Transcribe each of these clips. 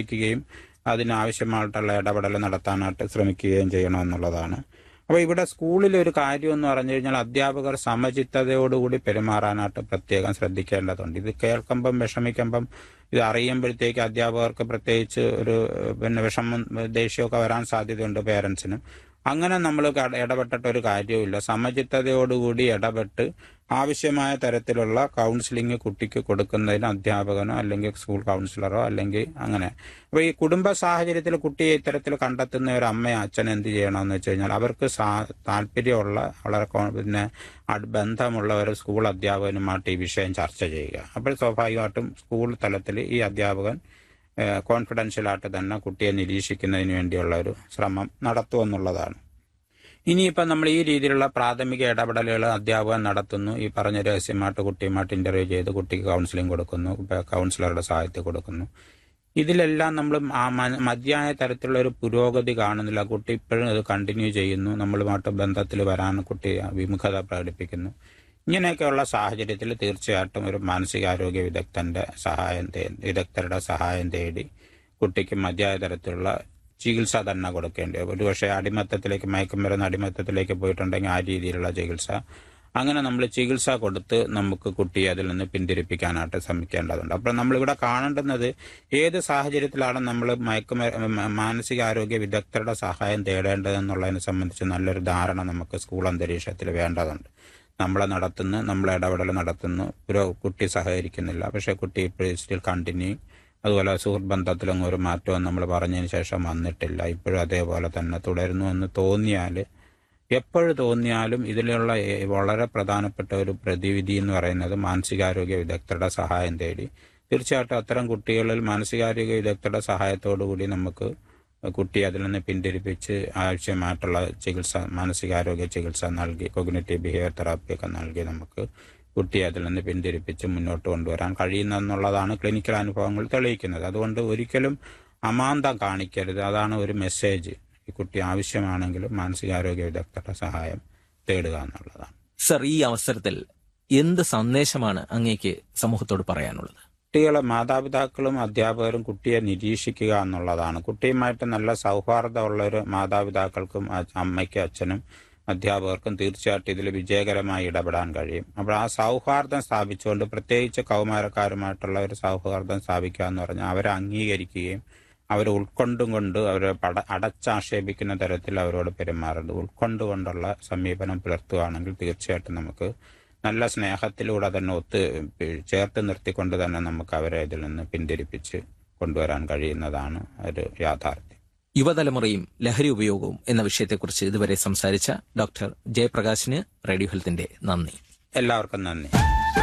നിരീക്ഷിക്കുകയും അതിനാവശ്യമായിട്ടുള്ള ഇടപെടൽ നടത്താനായിട്ട് ശ്രമിക്കുകയും ചെയ്യണമെന്നുള്ളതാണ് അപ്പോൾ ഇവിടെ സ്കൂളിലെ ഒരു കാര്യം എന്ന് പറഞ്ഞു കഴിഞ്ഞാൽ അധ്യാപകർ സമചിത്തതയോടുകൂടി പെരുമാറാനായിട്ട് പ്രത്യേകം ശ്രദ്ധിക്കേണ്ടതുണ്ട് ഇത് കേൾക്കുമ്പം വിഷമിക്കുമ്പം ഇത് അറിയുമ്പോഴത്തേക്ക് അധ്യാപകർക്ക് പ്രത്യേകിച്ച് ഒരു പിന്നെ വിഷമം ദേഷ്യമൊക്കെ വരാൻ സാധ്യതയുണ്ട് പേരൻസിന് അങ്ങനെ നമ്മൾ ഇടപെട്ടിട്ട് ഒരു കാര്യവുമില്ല സമചിത്തതയോടുകൂടി ഇടപെട്ട് ആവശ്യമായ തരത്തിലുള്ള കൗൺസിലിംഗ് കുട്ടിക്ക് കൊടുക്കുന്നതിന് അധ്യാപകനോ അല്ലെങ്കിൽ സ്കൂൾ കൗൺസിലറോ അല്ലെങ്കിൽ അങ്ങനെ അപ്പോൾ ഈ കുടുംബ സാഹചര്യത്തിൽ കുട്ടിയെ ഇത്തരത്തിൽ കണ്ടെത്തുന്ന ഒരു അമ്മയോ അച്ഛൻ എന്ത് ചെയ്യണമെന്ന് വെച്ച് കഴിഞ്ഞാൽ അവർക്ക് സാ താല്പര്യമുള്ള വളരെ കോ- പിന്നെ അട്- ബന്ധമുള്ള ഒരു സ്കൂൾ അധ്യാപകനുമായിട്ട് ഈ വിഷയം ചർച്ച ചെയ്യുക അപ്പോൾ സ്വാഭാവികമായിട്ടും സ്കൂൾ തലത്തിൽ ഈ അധ്യാപകൻ കോൺഫിഡൻഷ്യലായിട്ട് തന്നെ കുട്ടിയെ നിരീക്ഷിക്കുന്നതിന് വേണ്ടിയുള്ള ഒരു ശ്രമം നടത്തുമെന്നുള്ളതാണ് ഇനിയിപ്പം നമ്മൾ ഈ രീതിയിലുള്ള പ്രാഥമിക ഇടപെടലുകൾ അധ്യാപകൻ നടത്തുന്നു ഈ പറഞ്ഞ രഹസ്യമായിട്ട് കുട്ടിയുമായിട്ട് ഇന്റർവ്യൂ ചെയ്ത് കുട്ടിക്ക് കൗൺസിലിംഗ് കൊടുക്കുന്നു ഇപ്പം കൗൺസിലറുടെ സഹായത്തിൽ കൊടുക്കുന്നു ഇതിലെല്ലാം നമ്മൾ ആ മ- മതിയായ തരത്തിലുള്ള ഒരു പുരോഗതി കാണുന്നില്ല കുട്ടി ഇപ്പോഴും അത് കണ്ടിന്യൂ ചെയ്യുന്നു നമ്മളുമായിട്ട് ബന്ധത്തിൽ വരാൻ കുട്ടി വിമുഖത പ്രകടിപ്പിക്കുന്നു ഇങ്ങനെയൊക്കെയുള്ള സാഹചര്യത്തിൽ തീർച്ചയായിട്ടും ഒരു മാനസികാരോഗ്യ വിദഗ്ധന്റെ സഹായം തേ- വിദഗ്ധരുടെ സഹായം തേടി കുട്ടിക്ക് മതിയായ തരത്തിലുള്ള ചികിത്സ തന്നെ കൊടുക്കേണ്ടി വരും ഒരുപക്ഷെ അടിമത്തത്തിലേക്ക് മയക്കുമരുന്ന് അടിമത്തത്തിലേക്ക് പോയിട്ടുണ്ടെങ്കിൽ ആ രീതിയിലുള്ള ചികിത്സ അങ്ങനെ നമ്മൾ ചികിത്സ കൊടുത്ത് നമുക്ക് കുട്ടിയെ അതിൽ നിന്ന് പിന്തിരിപ്പിക്കാനായിട്ട് ശ്രമിക്കേണ്ടതുണ്ട് അപ്പോൾ നമ്മളിവിടെ കാണേണ്ടുന്നത് ഏത് സാഹചര്യത്തിലാണ് നമ്മൾ മയക്കുമ മാനസികാരോഗ്യ വിദഗ്ധരുടെ സഹായം തേടേണ്ടതെന്നുള്ളതിനെ സംബന്ധിച്ച് നല്ലൊരു ധാരണ നമുക്ക് സ്കൂൾ അന്തരീക്ഷത്തിൽ വേണ്ടതുണ്ട് നമ്മളെ നടത്തുന്നു നമ്മളെ ഇടപെടൽ നടത്തുന്നു ഒരു കുട്ടി സഹകരിക്കുന്നില്ല പക്ഷെ കുട്ടി ഇപ്പോഴും സ്റ്റിൽ കണ്ടിന്യൂ അതുപോലെ സുഹൃത്ത് ബന്ധത്തിലൊന്നും ഒരു മാറ്റവും നമ്മൾ പറഞ്ഞതിന് ശേഷം വന്നിട്ടില്ല ഇപ്പോഴും അതേപോലെ തന്നെ തുടരുന്നു എന്ന് തോന്നിയാൽ എപ്പോഴും തോന്നിയാലും ഇതിലുള്ള ഏ- വളരെ പ്രധാനപ്പെട്ട ഒരു പ്രതിവിധി എന്ന് പറയുന്നത് മാനസികാരോഗ്യ വിദഗ്ധരുടെ സഹായം തേടി തീർച്ചയായിട്ടും അത്തരം കുട്ടികളിൽ മാനസികാരോഗ്യ വിദഗ്ധരുടെ സഹായത്തോടു കൂടി നമുക്ക് കുട്ടി അതിൽ നിന്ന് പിന്തിരിപ്പിച്ച് ആവശ്യമായിട്ടുള്ള ചികിത്സ മാനസികാരോഗ്യ ചികിത്സ നൽകി കൊഗ്നറ്റീവ് ബിഹേവിയർ തെറാപ്പി ഒക്കെ നൽകി നമുക്ക് കുട്ടിയെ അതിൽ നിന്ന് പിന്തിരിപ്പിച്ച് മുന്നോട്ട് കൊണ്ടുവരാൻ കഴിയുന്നെന്നുള്ളതാണ് ക്ലിനിക്കൽ അനുഭവങ്ങൾ തെളിയിക്കുന്നത് അതുകൊണ്ട് ഒരിക്കലും അമാന്തം കാണിക്കരുത് അതാണ് ഒരു മെസ്സേജ് ഈ കുട്ടി ആവശ്യമാണെങ്കിലും മാനസികാരോഗ്യ വിദഗ്ധരുടെ സഹായം തേടുക എന്നുള്ളതാണ് സർ ഈ അവസരത്തിൽ എന്ത് സന്ദേശമാണ് അങ്ങേക്ക് സമൂഹത്തോട് പറയാനുള്ളത് കുട്ടികളെ മാതാപിതാക്കളും അധ്യാപകരും കുട്ടിയെ നിരീക്ഷിക്കുക എന്നുള്ളതാണ് കുട്ടിയുമായിട്ട് നല്ല സൗഹാർദ്ദമുള്ള ഒരു മാതാപിതാക്കൾക്കും അ- അമ്മയ്ക്കും അച്ഛനും അധ്യാപകർക്കും തീർച്ചയായിട്ടും ഇതിൽ വിജയകരമായി ഇടപെടാൻ കഴിയും അപ്പോൾ ആ സൗഹാർദ്ദം സ്ഥാപിച്ചുകൊണ്ട് പ്രത്യേകിച്ച് കൗമാരക്കാരുമായിട്ടുള്ള ഒരു സൗഹാർദ്ദം സ്ഥാപിക്കുക എന്ന് പറഞ്ഞാൽ അവരെ അംഗീകരിക്കുകയും അവരെ ഉൾക്കൊണ്ടും കൊണ്ട് അവരെ പട അടച്ചാക്ഷേപിക്കുന്ന തരത്തിൽ അവരോട് പെരുമാറുന്നത് ഉൾക്കൊണ്ടുകൊണ്ടുള്ള സമീപനം പുലർത്തുകയാണെങ്കിൽ തീർച്ചയായിട്ടും നമുക്ക് നല്ല സ്നേഹത്തിലൂടെ തന്നെ ഒത്ത് ചേർത്ത് നിർത്തിക്കൊണ്ട് തന്നെ നമുക്ക് അവരെ ഇതിൽ നിന്ന് പിന്തിരിപ്പിച്ച് കൊണ്ടുവരാൻ കഴിയുന്നതാണ് ഒരു യാഥാർത്ഥ്യം യുവതലമുറയും ലഹരി ഉപയോഗവും എന്ന വിഷയത്തെക്കുറിച്ച് ഇതുവരെ സംസാരിച്ച ഡോക്ടർ ജയപ്രകാശിന് റേഡിയോ ഹെൽത്തിന്റെ നന്ദി എല്ലാവർക്കും നന്ദി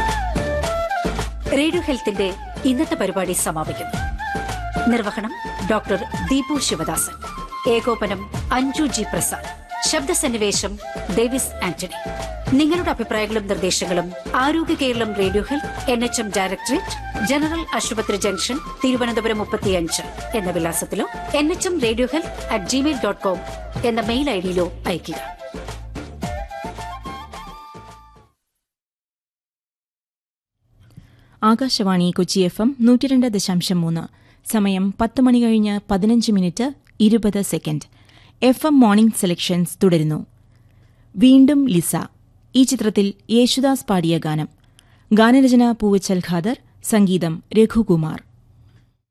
റേഡിയോ ഹെൽത്തിന്റെ ഇന്നത്തെ പരിപാടി സമാപിക്കുന്നു നിർവഹണം ഡോക്ടർ ദീപു ശിവദാസൻ ഏകോപനം അഞ്ജു ജി പ്രസാദ് ശബ്ദസന്നിവേശം ഡേവിസ് ആന്റണി നിങ്ങളുടെ അഭിപ്രായങ്ങളും നിർദ്ദേശങ്ങളും ആരോഗ്യ Keralam radio health N H M directorate general ആശുപത്രി ജംഗ്ഷൻ തിരുവനന്തപുരം മുപ്പത്തിയഞ്ച് എന്ന വിലാസത്തിലോ N H M radio health at Gmail dot com എന്ന മെയിൽ ഐഡിയിലോ അയയ്ക്കുക ആകാശവാണി കൊച്ചി എഫ് എം നൂറ്റിരണ്ട് ദശാംശം മൂന്ന് സമയം പത്ത് മണി കഴിഞ്ഞ് പതിനഞ്ച് മിനിറ്റ് ഇരുപത് second F M morning selections തുടരുന്നു വീണ്ടും ലിസ ഈ ചിത്രത്തിൽ യേശുദാസ് പാടിയ ഗാനം ഗാനരചന പൂവച്ചൽ ഖാദർ സംഗീതം രഘുകുമാർ